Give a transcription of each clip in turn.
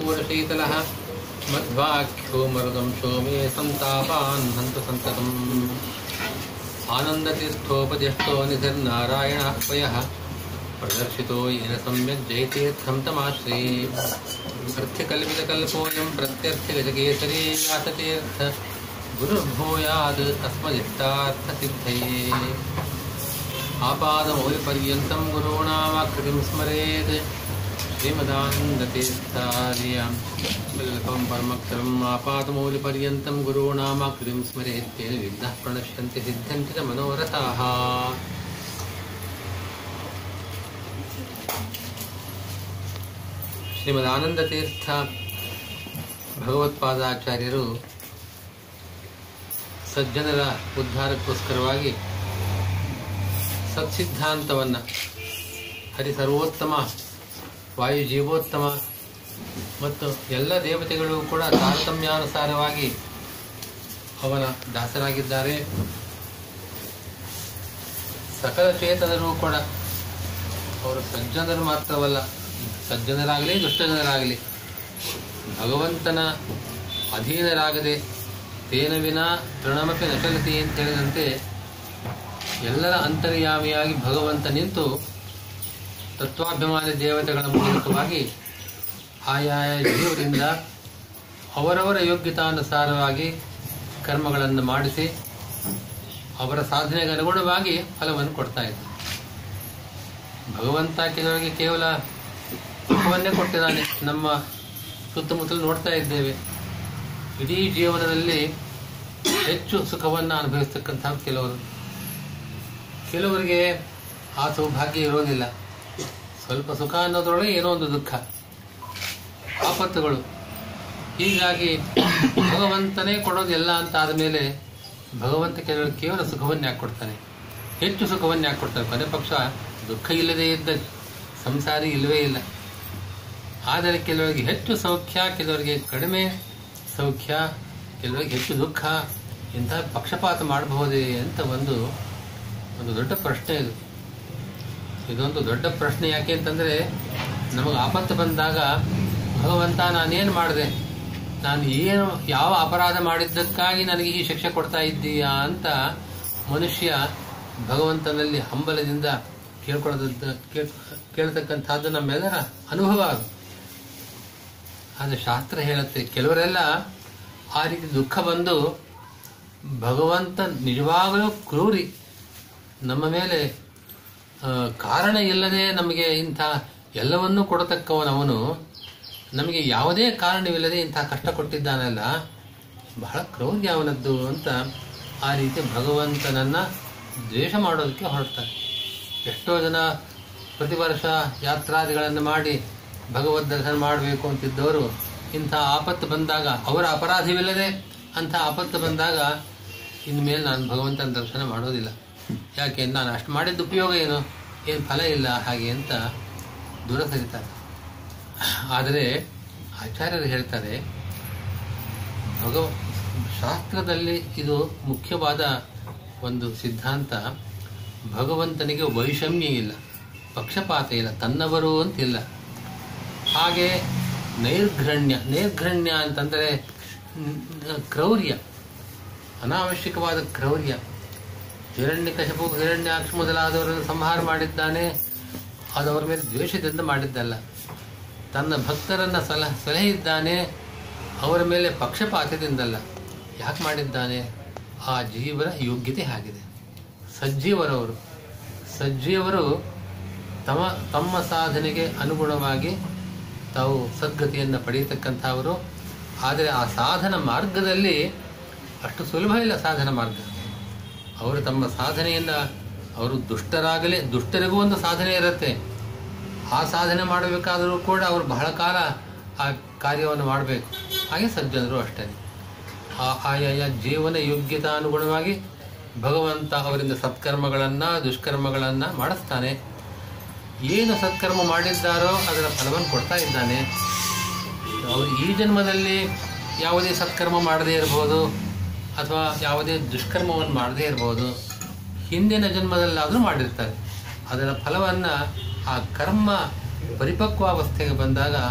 वर्षीतलः मध्वाख्यो मरुदंशो मे सन्तापान् हन्तु सन्ततम् आनन्दतीर्थोपदिष्टो निधिर्नारायणाह्वयः प्रदर्शितो येन सम्यक् जयतीर्थं तमाश्रये अर्थ्यकल्पितकल्पोऽयं प्रत्यर्थगजकेसरी व्यासतीर्थ गुरुर्भूयाद् अस्मदिष्टार्थसिद्धये आपादमौलिपर्यन्तं गुरूणामाकृतिं स्मरेत् श्रीमदानन्दतीर्थार्यां वल्लभं परमक्षरम् आपादमौलिपर्यन्तं गुरूणामाकृतिं स्मरेत् तेन विघ्नाः प्रणश्यन्ति सिद्धन्ति च मनोरथाः ಶ್ರೀಮದಾನಂದತೀರ್ಥ ಭಗವತ್ಪಾದಾಚಾರ್ಯರು ಸಜ್ಜನರ ಉದ್ಧಾರಕ್ಕೋಸ್ಕರವಾಗಿ ಸತ್ಸಿದ್ಧಾಂತವನ್ನು ಹರಿ ಸರ್ವೋತ್ತಮ ವಾಯು ಜೀವೋತ್ತಮ ಮತ್ತು ಎಲ್ಲ ದೇವತೆಗಳು ಕೂಡ ತಾರತಮ್ಯಾನುಸಾರವಾಗಿ ಅವನ ದಾಸರಾಗಿದ್ದಾರೆ ಸಕಲ ಚೇತನರು ಕೂಡ ಅವರು ಸಜ್ಜನರು ಮಾತ್ರವಲ್ಲ ಸಜ್ಜನರಾಗಲಿ ದುಷ್ಟಜನರಾಗಲಿ ಭಗವಂತನ ಅಧೀನರಾಗದೆ ತೇನ ವಿನ ತೃಣಮಪಿ ನಚಲತಿ ಅಂತ ಹೇಳಿದಂತೆ ಎಲ್ಲರ ಅಂತರ್ಯಾಮಿಯಾಗಿ ಭಗವಂತ ನಿಂತು ತತ್ವಾಭಿಮಾನಿ ದೇವತೆಗಳ ಮೂಲಕವಾಗಿ ಆಯಾಯ ಜೀವರಿಂದ ಅವರವರ ಯೋಗ್ಯತಾನುಸಾರವಾಗಿ ಕರ್ಮಗಳನ್ನು ಮಾಡಿಸಿ ಅವರ ಸಾಧನೆಗೆ ಅನುಗುಣವಾಗಿ ಫಲವನ್ನು ಕೊಡ್ತಾ ಇದ್ದ ಭಗವಂತ ಕೆಲವರಿಗೆ ಕೇವಲ ಸುಖವನ್ನೇ ಕೊಟ್ಟಿದ್ದಾನೆ ನಮ್ಮ ಸುತ್ತಮುತ್ತಲು ನೋಡ್ತಾ ಇದ್ದೇವೆ ಇಡೀ ಜೀವನದಲ್ಲಿ ಹೆಚ್ಚು ಸುಖವನ್ನು ಅನುಭವಿಸ್ತಕ್ಕಂಥ ಕೆಲವರು ಕೆಲವರಿಗೆ ಆ ಸೌಭಾಗ್ಯ ಇರೋದಿಲ್ಲ ಸ್ವಲ್ಪ ಸುಖ ಅನ್ನೋದ್ರೊಳಗೆ ಏನೋ ಒಂದು ದುಃಖ ಆಪತ್ತುಗಳು ಹೀಗಾಗಿ ಭಗವಂತನೇ ಕೊಡೋದೆಲ್ಲ ಅಂತ ಆದಮೇಲೆ ಭಗವಂತ ಕೆಲವರು ಕೇವಲ ಸುಖವನ್ನು ಯಾಕೆ ಕೊಡ್ತಾನೆ ಹೆಚ್ಚು ಸುಖವನ್ನು ಯಾಕೆ ಕೊಡ್ತಾನೆ ಕೊನೆ ಪಕ್ಷ ದುಃಖ ಇಲ್ಲದೇ ಇದ್ದ ಸಂಸಾರಿ ಇಲ್ಲವೇ ಇಲ್ಲ ಆದರೆ ಕೆಲವರಿಗೆ ಹೆಚ್ಚು ಸೌಖ್ಯ ಕೆಲವರಿಗೆ ಕಡಿಮೆ ಸೌಖ್ಯ ಕೆಲವರಿಗೆ ಹೆಚ್ಚು ದುಃಖ ಇಂತಹ ಪಕ್ಷಪಾತ ಮಾಡಬಹುದೇ ಅಂತ ಒಂದು ಒಂದು ದೊಡ್ಡ ಪ್ರಶ್ನೆ ಇದು ಇದೊಂದು ದೊಡ್ಡ ಪ್ರಶ್ನೆ ಯಾಕೆ ಅಂತಂದರೆ ನಮಗೆ ಆಪತ್ತು ಬಂದಾಗ ಭಗವಂತ ನಾನೇನು ಮಾಡಿದೆ ನಾನು ಏನು ಯಾವ ಅಪರಾಧ ಮಾಡಿದ್ದಕ್ಕಾಗಿ ನನಗೆ ಈ ಶಿಕ್ಷೆ ಕೊಡ್ತಾ ಇದ್ದೀಯಾ ಅಂತ ಮನುಷ್ಯ ಭಗವಂತನಲ್ಲಿ ಹಂಬಲದಿಂದ ಕೇಳ್ಕೊಳ್ಳೋದಂತ ಕೇಳ್ ಕೇಳ್ತಕ್ಕಂಥದ್ದು ನಮ್ಮೆಲ್ಲರ ಅನುಭವ ಅದು ಆದರೆ ಶಾಸ್ತ್ರ ಹೇಳುತ್ತೆ ಕೆಲವರೆಲ್ಲ ಆ ರೀತಿ ದುಃಖ ಬಂದು ಭಗವಂತ ನಿಜವಾಗಲೂ ಕ್ರೂರಿ ನಮ್ಮ ಮೇಲೆ ಆ, ಕಾರಣ ಇಲ್ಲದೆ ನಮಗೆ ಇಂಥ ಎಲ್ಲವನ್ನೂ ಕೊಡತಕ್ಕವನವನು ನಮಗೆ ಯಾವುದೇ ಕಾರಣವಿಲ್ಲದೆ ಇಂಥ ಕಷ್ಟ ಕೊಟ್ಟಿದ್ದಾನಲ್ಲ ಬಹಳ ಕ್ರೌರ್ಯ ಅವನದ್ದು ಅಂತ ಆ ರೀತಿ ಭಗವಂತನನ್ನ ದ್ವೇಷ ಮಾಡೋದಕ್ಕೆ ಹೊರಡ್ತಾರೆ ಎಷ್ಟೋ ಜನ ಪ್ರತಿ ವರ್ಷ ಯಾತ್ರಾದಿಗಳನ್ನು ಮಾಡಿ ಭಗವದ್ ದರ್ಶನ ಮಾಡಬೇಕು ಅಂತಿದ್ದವರು ಇಂಥ ಆಪತ್ತು ಬಂದಾಗ ಅವರ ಅಪರಾಧವಿಲ್ಲದೆ ಅಂಥ ಆಪತ್ತು ಬಂದಾಗ ಇನ್ಮೇಲೆ ನಾನು ಭಗವಂತನ ದರ್ಶನ ಮಾಡೋದಿಲ್ಲ ಯಾಕೆ ನಾನು ಅಷ್ಟು ಮಾಡಿದ ಉಪಯೋಗ ಏನು ಏನು ಫಲ ಇಲ್ಲ ಹಾಗೆ ಅಂತ ದೂರ ಸರಿತಾರೆ ಆದರೆ ಆಚಾರ್ಯರು ಹೇಳ್ತಾರೆ ಭಗವ ಶಾಸ್ತ್ರದಲ್ಲಿ ಇದು ಮುಖ್ಯವಾದ ಒಂದು ಸಿದ್ಧಾಂತ ಭಗವಂತನಿಗೆ ವೈಷಮ್ಯ ಇಲ್ಲ ಪಕ್ಷಪಾತ ಇಲ್ಲ ತನ್ನವರು ಅಂತಿಲ್ಲ ಹಾಗೆ ನೈರ್ಘಣ್ಯ ನೈರ್ಘಣ್ಯ ಅಂತಂದರೆ ನ್- ಕ್ರೌರ್ಯ ಅನಾವಶ್ಯಕವಾದ ಕ್ರೌರ್ಯ ಹಿರಣ್ಯಕಶಪು ಹಿರಣ್ಯಾಕ್ಷ ಮೊದಲಾದವರನ್ನು ಸಂಹಾರ ಮಾಡಿದ್ದಾನೆ ಅದು ಅವರ ಮೇಲೆ ದ್ವೇಷದಿಂದ ಮಾಡಿದ್ದಲ್ಲ ತನ್ನ ಭಕ್ತರನ್ನ ಸಲಹ ಸಲಹೆ ಇದ್ದಾನೆ ಅವರ ಮೇಲೆ ಪಕ್ಷಪಾತದಿಂದಲ್ಲ ಯಾಕೆ ಮಾಡಿದ್ದಾನೆ ಆ ಜೀವರ ಯೋಗ್ಯತೆ ಆಗಿದೆ ಸಜ್ಜೀವರವರು ಸಜ್ಜೀವರು ತಮ್ಮ ತಮ್ಮ ಸಾಧನೆಗೆ ಅನುಗುಣವಾಗಿ ತಾವು ಸದ್ಗತಿಯನ್ನು ಪಡೆಯತಕ್ಕಂಥವರು ಆದರೆ ಆ ಸಾಧನ ಮಾರ್ಗದಲ್ಲಿ ಅಷ್ಟು ಸುಲಭ ಇಲ್ಲ ಸಾಧನ ಮಾರ್ಗ ಅವರು ತಮ್ಮ ಸಾಧನೆಯನ್ನು ಅವರು ದುಷ್ಟರಾಗಲಿ ದುಷ್ಟರಿಗೂ ಒಂದು ಸಾಧನೆ ಇರುತ್ತೆ ಆ ಸಾಧನೆ ಮಾಡಬೇಕಾದರೂ ಕೂಡ ಅವರು ಬಹಳ ಕಾಲ ಆ ಕಾರ್ಯವನ್ನು ಮಾಡಬೇಕು ಹಾಗೆ ಸಜ್ಜನರು ಅಷ್ಟೇ ಆ ಆಯಾಯ ಜೀವನ ಯೋಗ್ಯತಾನುಗುಣವಾಗಿ ಭಗವಂತ ಅವರಿಂದ ಸತ್ಕರ್ಮಗಳನ್ನು ದುಷ್ಕರ್ಮಗಳನ್ನು ಮಾಡಿಸ್ತಾನೆ ಏನು ಸತ್ಕರ್ಮ ಮಾಡಿದ್ದಾರೋ ಅದರ ಫಲವನ್ನು ಕೊಡ್ತಾ ಇದ್ದಾನೆ ಅವರು ಈ ಜನ್ಮದಲ್ಲಿ ಯಾವುದೇ ಸತ್ಕರ್ಮ ಮಾಡದೇ ಇರಬಹುದು ಅಥವಾ ಯಾವುದೇ ದುಷ್ಕರ್ಮವನ್ನು ಮಾಡದೇ ಇರಬಹುದು ಹಿಂದಿನ ಜನ್ಮದಲ್ಲಾದರೂ ಮಾಡಿರ್ತಾರೆ ಅದರ ಫಲವನ್ನು ಆ ಕರ್ಮ ಪರಿಪಕ್ವಾವಸ್ಥೆಗೆ ಬಂದಾಗ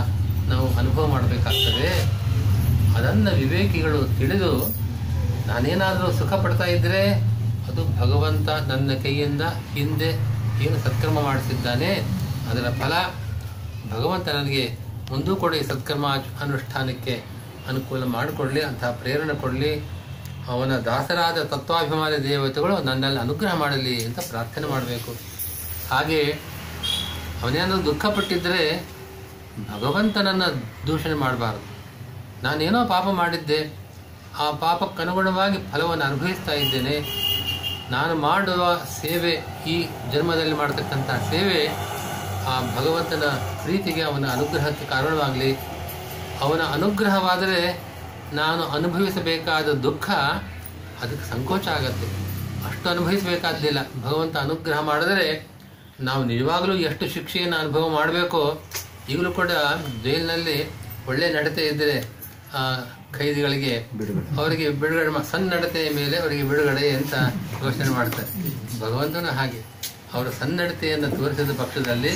ನಾವು ಅನುಭವ ಮಾಡಬೇಕಾಗ್ತದೆ ಅದನ್ನು ವಿವೇಕಿಗಳು ತಿಳಿದು ನಾನೇನಾದರೂ ಸುಖ ಪಡ್ತಾ ಇದ್ದರೆ ಅದು ಭಗವಂತ ನನ್ನ ಕೈಯಿಂದ ಹಿಂದೆ ಏನು ಸತ್ಕರ್ಮ ಮಾಡಿಸಿದ್ದಾನೆ ಅದರ ಫಲ ಭಗವಂತ ನನಗೆ ಮುಂದೂ ಕೂಡ ಈ ಸತ್ಕರ್ಮ ಅನುಷ್ಠಾನಕ್ಕೆ ಅನುಕೂಲ ಮಾಡಿಕೊಡ್ಲಿ ಅಂತಹ ಪ್ರೇರಣೆ ಕೊಡಲಿ ಅವನ ದಾಸರಾದ ತತ್ವಾಭಿಮಾನಿ ದೇವತೆಗಳು ನನ್ನಲ್ಲಿ ಅನುಗ್ರಹ ಮಾಡಲಿ ಅಂತ ಪ್ರಾರ್ಥನೆ ಮಾಡಬೇಕು ಹಾಗೆ ಅವನೇನಾದರೂ ದುಃಖಪಟ್ಟಿದ್ದರೆ ಭಗವಂತನನ್ನು ದೂಷಣೆ ಮಾಡಬಾರ್ದು ನಾನೇನೋ ಪಾಪ ಮಾಡಿದ್ದೆ ಆ ಪಾಪಕ್ಕೆ ಅನುಗುಣವಾಗಿ ಫಲವನ್ನು ಅನುಭವಿಸ್ತಾ ಇದ್ದೇನೆ ನಾನು ಮಾಡುವ ಸೇವೆ ಈ ಜನ್ಮದಲ್ಲಿ ಮಾಡತಕ್ಕಂಥ ಸೇವೆ ಆ ಭಗವಂತನ ಪ್ರೀತಿಗೆ ಅವನ ಅನುಗ್ರಹಕ್ಕೆ ಕಾರಣವಾಗಲಿ ಅವನ ಅನುಗ್ರಹವಾದರೆ ನಾನು ಅನುಭವಿಸಬೇಕಾದ ದುಃಖ ಅದಕ್ಕೆ ಸಂಕೋಚ ಆಗತ್ತೆ ಅಷ್ಟು ಅನುಭವಿಸಬೇಕಾದ್ದಿಲ್ಲ ಭಗವಂತ ಅನುಗ್ರಹ ಮಾಡಿದರೆ ನಾವು ನಿಜವಾಗಲೂ ಎಷ್ಟು ಶಿಕ್ಷೆಯನ್ನು ಅನುಭವ ಮಾಡಬೇಕೋ ಈಗಲೂ ಕೂಡ ಜೈಲಿನಲ್ಲಿ ಒಳ್ಳೆ ನಡತೆ ಇದ್ದರೆ ಆ, ಖೈದಿಗಳಿಗೆ ಅವರಿಗೆ ಬಿಡುಗಡೆ ಮಾ- ಸಣ್ಣ ನಡತೆಯ ಮೇಲೆ ಅವರಿಗೆ ಬಿಡುಗಡೆ ಅಂತ ಘೋಷಣೆ ಮಾಡ್ತಾರೆ ಭಗವಂತನು ಹಾಗೆ ಅವರ ಸನ್ನಡತೆಯನ್ನು ತೋರಿಸಿದ ಪಕ್ಷದಲ್ಲಿ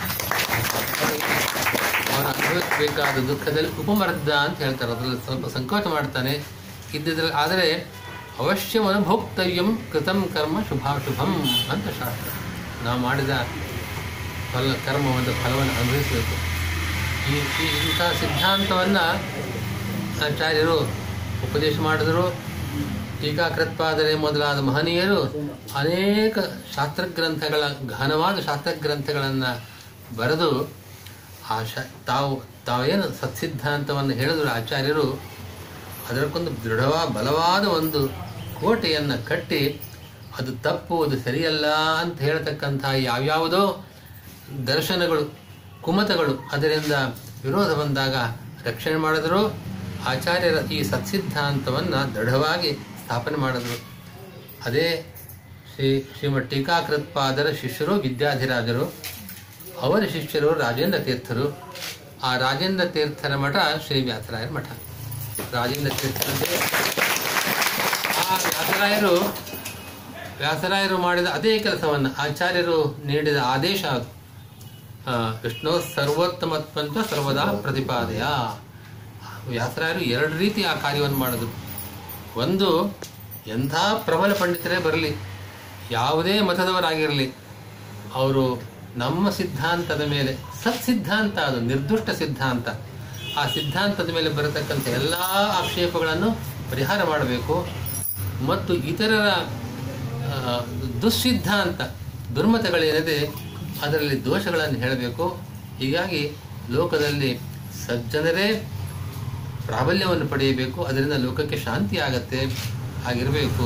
ಅವನು ಅನುಭವಿಸಬೇಕಾದ ದುಃಖದಲ್ಲಿ ಉಪಮರ್ದ ಅಂತ ಹೇಳ್ತಾರೆ ಅದರಲ್ಲಿ ಸ್ವಲ್ಪ ಸಂಕೋಚ ಮಾಡ್ತಾನೆ ಇದ್ದಿದ್ರಲ್ಲಿ ಆದರೆ ಅವಶ್ಯ ಅನುಭೋಕ್ತವ್ಯಂ ಕೃತಂ ಕರ್ಮ ಶುಭಾಶುಭಂ ಅಂತ ಶಾಸ್ತ್ರ ನಾವು ಮಾಡಿದ ಫಲ ಕರ್ಮವನ್ನು ಫಲವನ್ನು ಅನುಭವಿಸಬೇಕು ಈ ಈ ಇಂಥ ಸಿದ್ಧಾಂತವನ್ನು ಆಚಾರ್ಯರು ಉಪದೇಶ ಮಾಡಿದರು ಟೀಕಾಕೃತ್ಪಾದರೆ ಮೊದಲಾದ ಮಹನೀಯರು ಅನೇಕ ಶಾಸ್ತ್ರಗ್ರಂಥಗಳ ಘನವಾದ ಶಾಸ್ತ್ರಗ್ರಂಥಗಳನ್ನು ಬರೆದು ಆ ಶ ತಾವು ತಾವೇನು ಸತ್ಸಿದ್ಧಾಂತವನ್ನು ಹೇಳಿದ್ರು ಆಚಾರ್ಯರು ಅದಕ್ಕೊಂದು ದೃಢವಾದ ಬಲವಾದ ಒಂದು ಕೋಟೆಯನ್ನು ಕಟ್ಟಿ ಅದು ತಪ್ಪು ಅದು ಸರಿಯಲ್ಲ ಅಂತ ಹೇಳ್ತಕ್ಕಂಥ ಯಾವ್ಯಾವುದೋ ದರ್ಶನಗಳು ಕುಮತಗಳು ಅದರಿಂದ ವಿರೋಧ ಬಂದಾಗ ರಕ್ಷಣೆ ಮಾಡಿದ್ರು ಆಚಾರ್ಯರ ಈ ಸತ್ಸಿದ್ಧಾಂತವನ್ನು ದೃಢವಾಗಿ ಸ್ಥಾಪನೆ ಮಾಡಿದ್ರು ಅದೇ ಶ್ರೀ ಶ್ರೀಮಠ್ ಟೀಕಾಕೃತ್ಪಾದರ ಶಿಷ್ಯರು ವಿದ್ಯಾಧಿರಾಜರು ಅವರ ಶಿಷ್ಯರು ರಾಜೇಂದ್ರ ತೀರ್ಥರು ಆ ರಾಜೇಂದ್ರ ತೀರ್ಥರ ಮಠ ಶ್ರೀ ವ್ಯಾಸರಾಯರ ಮಠ ರಾಜೇಂದ್ರ ತೀರ್ಥರಂತೆ ಆ ವ್ಯಾಸರಾಯರು ವ್ಯಾಸರಾಯರು ಮಾಡಿದ ಅದೇ ಕೆಲಸವನ್ನು ಆಚಾರ್ಯರು ನೀಡಿದ ಆದೇಶ ಅದು ಆ, ವಿಷ್ಣು ಸರ್ವೋತ್ತಮತ್ವಂತ ಸರ್ವದಾ ಪ್ರತಿಪಾದಯ ವ್ಯಾಸರಾಯರು ಎರಡು ರೀತಿ ಆ ಕಾರ್ಯವನ್ನು ಮಾಡಿದ್ರು ಒಂದು ಎಂಥ ಪ್ರಬಲ ಪಂಡಿತರೇ ಬರಲಿ ಯಾವುದೇ ಮತದವರಾಗಿರಲಿ ಅವರು ನಮ್ಮ ಸಿದ್ಧಾಂತದ ಮೇಲೆ ಸತ್ ಸಿದ್ಧಾಂತ ಅದು ನಿರ್ದುಷ್ಟ ಸಿದ್ಧಾಂತ ಆ ಸಿದ್ಧಾಂತದ ಮೇಲೆ ಬರತಕ್ಕಂಥ ಎಲ್ಲ ಆಕ್ಷೇಪಗಳನ್ನು ಪರಿಹಾರ ಮಾಡಬೇಕು ಮತ್ತು ಇತರರ ಆ, ದುಸ್ಸಿದ್ಧಾಂತ ದುರ್ಮತಗಳೇನಿದೆ ಅದರಲ್ಲಿ ದೋಷಗಳನ್ನು ಹೇಳಬೇಕು ಹೀಗಾಗಿ ಲೋಕದಲ್ಲಿ ಸಜ್ಜನರೇ ಪ್ರಾಬಲ್ಯವನ್ನು ಪಡೆಯಬೇಕು ಅದರಿಂದ ಲೋಕಕ್ಕೆ ಶಾಂತಿ ಆಗತ್ತೆ ಹಾಗಿರಬೇಕು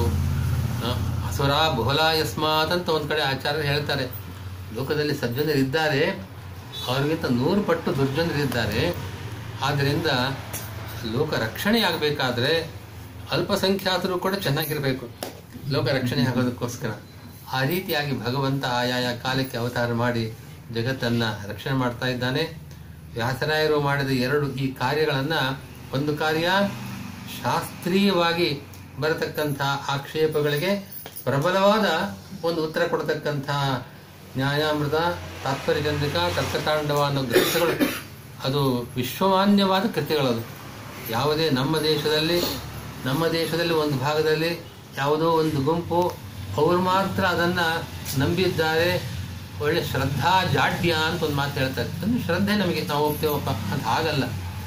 ಅಸುರ ಬಹುಲ ಯಸ್ಮಾತ್ ಅಂತ ಒಂದು ಕಡೆ ಆಚಾರ್ಯರು ಹೇಳ್ತಾರೆ ಲೋಕದಲ್ಲಿ ಸಜ್ಜನರಿದ್ದಾರೆ ಅವರಿಗಿಂತ ನೂರು ಪಟ್ಟು ದುರ್ಜನರಿದ್ದಾರೆ ಆದ್ದರಿಂದ ಲೋಕ ರಕ್ಷಣೆ ಆಗಬೇಕಾದ್ರೆ ಅಲ್ಪಸಂಖ್ಯಾತರು ಕೂಡ ಚೆನ್ನಾಗಿರಬೇಕು ಲೋಕ ರಕ್ಷಣೆ ಆಗೋದಕ್ಕೋಸ್ಕರ ಆ ರೀತಿಯಾಗಿ ಭಗವಂತ ಆಯಾಯ ಕಾಲಕ್ಕೆ ಅವತಾರ ಮಾಡಿ ಜಗತ್ತನ್ನು ರಕ್ಷಣೆ ಮಾಡ್ತಾ ಇದ್ದಾನೆ ವ್ಯಾಸರಾಯರು ಮಾಡಿದ ಎರಡು ಈ ಕಾರ್ಯಗಳನ್ನು ಒಂದು ಕಾರ್ಯ ಶಾಸ್ತ್ರೀಯವಾಗಿ ಬರತಕ್ಕಂಥ ಆಕ್ಷೇಪಗಳಿಗೆ ಪ್ರಬಲವಾದ ಒಂದು ಉತ್ತರ ಕೊಡತಕ್ಕಂಥ ನ್ಯಾಯಾಮೃತ ತಾತ್ಪರ್ಯಚಂದ್ರಿಕ ತರ್ಕತಾಂಡವ ಅನ್ನೋ ಗ್ರಂಥಗಳು ಅದು ವಿಶ್ವಮಾನ್ಯವಾದ ಕೃತಿಗಳದು ಯಾವುದೇ ನಮ್ಮ ದೇಶದಲ್ಲಿ ನಮ್ಮ ದೇಶದಲ್ಲಿ ಒಂದು ಭಾಗದಲ್ಲಿ ಯಾವುದೋ ಒಂದು ಗುಂಪು ಅವರು ಮಾತ್ರ ಅದನ್ನು ನಂಬಿದ್ದಾರೆ ಒಳ್ಳೆ ಶ್ರದ್ಧಾ ಜಾಡ್ಯ ಅಂತ ಒಂದು ಮಾತು ಹೇಳ್ತಾರೆ ಅಂದ್ರೆ ಶ್ರದ್ಧೆ ನಮಗೆ ನಾವು ಹೋಗ್ತೇವಪ್ಪ ಅದು ಹಾಗಲ್ಲ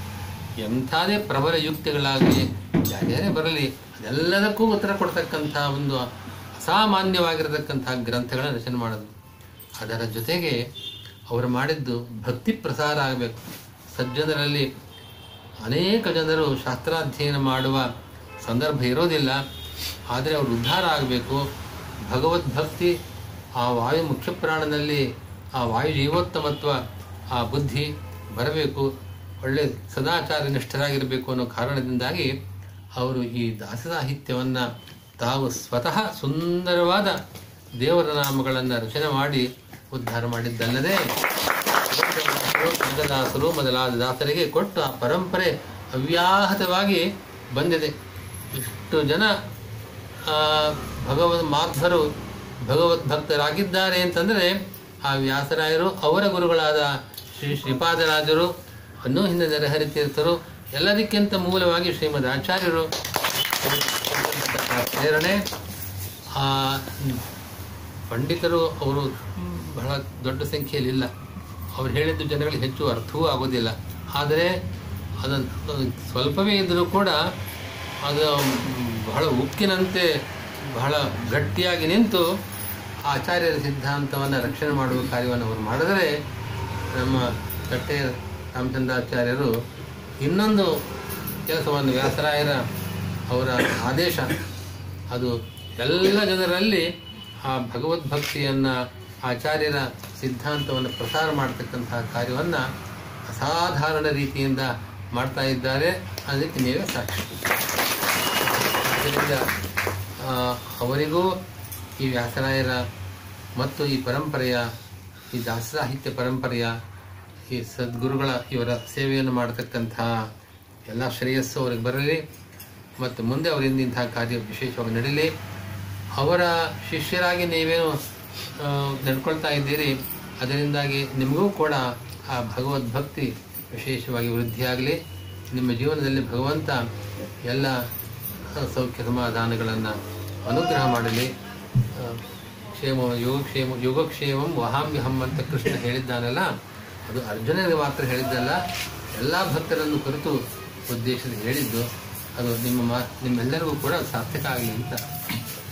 ಎಂಥದೇ ಪ್ರಬಲ ಯುಕ್ತಿಗಳಾಗಲಿ ಯಾರ್ಯಾರೇ ಬರಲಿ ಅದೆಲ್ಲದಕ್ಕೂ ಉತ್ತರ ಕೊಡ್ತಕ್ಕಂಥ ಒಂದು ಅಸಾಮಾನ್ಯವಾಗಿರತಕ್ಕಂಥ ಗ್ರಂಥಗಳನ್ನು ರಚನೆ ಮಾಡೋದು ಅದರ ಜೊತೆಗೆ ಅವರು ಮಾಡಿದ್ದು ಭಕ್ತಿ ಪ್ರಸಾರ ಆಗಬೇಕು ಸಜ್ಜನರಲ್ಲಿ ಅನೇಕ ಜನರು ಶಾಸ್ತ್ರಾಧ್ಯಯನ ಮಾಡುವ ಸಂದರ್ಭ ಇರೋದಿಲ್ಲ ಆದರೆ ಅವರು ಉದ್ಧಾರ ಆಗಬೇಕು ಭಗವದ್ಭಕ್ತಿ ಆ ವಾಯು ಮುಖ್ಯ ಪ್ರಾಣದಲ್ಲಿ ಆ ವಾಯು ಜೀವೋತ್ತಮತ್ವ ಆ ಬುದ್ಧಿ ಬರಬೇಕು ಒಳ್ಳೆ ಸದಾಚಾರ ನಿಷ್ಠರಾಗಿರಬೇಕು ಅನ್ನೋ ಕಾರಣದಿಂದಾಗಿ ಅವರು ಈ ದಾಸ ಸಾಹಿತ್ಯವನ್ನು ತಾವು ಸ್ವತಃ ಸುಂದರವಾದ ದೇವರ ನಾಮಗಳನ್ನು ರಚನೆ ಮಾಡಿ ಉದ್ಧಾರ ಮಾಡಿದ್ದಲ್ಲದೆ ಸಂಘದಾಸರು ಮೊದಲಾದ ದಾಸರಿಗೆ ಕೊಟ್ಟು ಆ ಪರಂಪರೆ ಅವ್ಯಾಹತವಾಗಿ ಬಂದಿದೆ ಇಷ್ಟು ಜನ ಆ, ಭಗವದ್ ಮಾಧ್ವರು ಭಗವದ್ ಭಕ್ತರಾಗಿದ್ದಾರೆ ಅಂತಂದರೆ ಆ ವ್ಯಾಸರಾಯರು ಅವರ ಗುರುಗಳಾದ ಶ್ರೀ ಶ್ರೀಪಾದರಾಜರು ಅನ್ನೂ ಹಿಂದೆ ನೆರೆಹರಿತೀರ್ಥರು ಎಲ್ಲದಕ್ಕಿಂತ ಮೂಲವಾಗಿ ಶ್ರೀಮದ್ ಆಚಾರ್ಯರು ಪ್ರೇರಣೆ ಆ ಪಂಡಿತರು ಅವರು ಬಹಳ ದೊಡ್ಡ ಸಂಖ್ಯೆಯಲ್ಲಿ ಇಲ್ಲ ಅವ್ರು ಹೇಳಿದ್ದು ಜನಗಳಿಗೆ ಹೆಚ್ಚು ಅರ್ಥವೂ ಆಗೋದಿಲ್ಲ ಆದರೆ ಅದನ್ನು ಸ್ವಲ್ಪವೇ ಇದ್ದರೂ ಕೂಡ ಅದು ಬಹಳ ಉಕ್ಕಿನಂತೆ ಬಹಳ ಗಟ್ಟಿಯಾಗಿ ನಿಂತು ಆಚಾರ್ಯರ ಸಿದ್ಧಾಂತವನ್ನು ರಕ್ಷಣೆ ಮಾಡುವ ಕಾರ್ಯವನ್ನು ಅವರು ಮಾಡಿದರೆ ನಮ್ಮ ಕಟ್ಟೆ ರಾಮಚಂದ್ರಾಚಾರ್ಯರು ಇನ್ನೊಂದು ಕೆಲಸವನ್ನು ವ್ಯಾಸರಾಯರ ಅವರ ಆದೇಶ ಅದು ಎಲ್ಲ ಜನರಲ್ಲಿ ಆ ಭಗವದ್ಭಕ್ತಿಯನ್ನು ಆಚಾರ್ಯರ ಸಿದ್ಧಾಂತವನ್ನು ಪ್ರಸಾರ ಮಾಡತಕ್ಕಂತಹ ಕಾರ್ಯವನ್ನು ಅಸಾಧಾರಣ ರೀತಿಯಿಂದ ಮಾಡ್ತಾ ಇದ್ದಾರೆ ಅದಕ್ಕೆ ನೀವೇ ಸಾಕ್ಷಿ ಆದ್ದರಿಂದ ಆ, ಅವರಿಗೂ ಈ ವ್ಯಾಸರಾಯರ ಮತ್ತು ಈ ಪರಂಪರೆಯ ಈ ದಾಸ ಸಾಹಿತ್ಯ ಪರಂಪರೆಯ ಈ ಸದ್ಗುರುಗಳ ಇವರ ಸೇವೆಯನ್ನು ಮಾಡತಕ್ಕಂತಹ ಎಲ್ಲ ಶ್ರೇಯಸ್ಸು ಅವ್ರಿಗೆ ಬರಲಿ ಮತ್ತು ಮುಂದೆ ಅವರಿಂದ ಇಂತಹ ಕಾರ್ಯ ವಿಶೇಷವಾಗಿ ನಡೀಲಿ ಅವರ ಶಿಷ್ಯರಾಗಿ ನೀವೇನು ಆ, ನಡ್ಕೊಳ್ತಾ ಇದ್ದೀರಿ ಅದರಿಂದಾಗಿ ನಿಮಗೂ ಕೂಡ ಆ ಭಗವದ್ಭಕ್ತಿ ವಿಶೇಷವಾಗಿ ವೃದ್ಧಿಯಾಗಲಿ ನಿಮ್ಮ ಜೀವನದಲ್ಲಿ ಭಗವಂತ ಎಲ್ಲ ಆ, ಸೌಖ್ಯ ಸಮಾಧಾನಗಳನ್ನು ಅನುಗ್ರಹ ಮಾಡಲಿ ಆ, ಕ್ಷೇಮ ಯೋಗಕ್ಷೇಮ ಯೋಗಕ್ಷೇಮಂ ವಹಾಮ್ಯಹಂ ಅಂತ ಕೃಷ್ಣ ಹೇಳಿದ್ದಾನಲ್ಲ ಅದು ಅರ್ಜುನನಿಗೆ ಮಾತ್ರ ಹೇಳಿದ್ದಲ್ಲ ಎಲ್ಲ ಭಕ್ತರನ್ನು ಕುರಿತು ಉದ್ದೇಶದಲ್ಲಿ ಹೇಳಿದ್ದು ಅದು ನಿಮ್ಮ ಮಾ ನಿಮ್ಮೆಲ್ಲರಿಗೂ ಕೂಡ ಸಾರ್ಥಕ ಆಗಲಿ ಅಂತ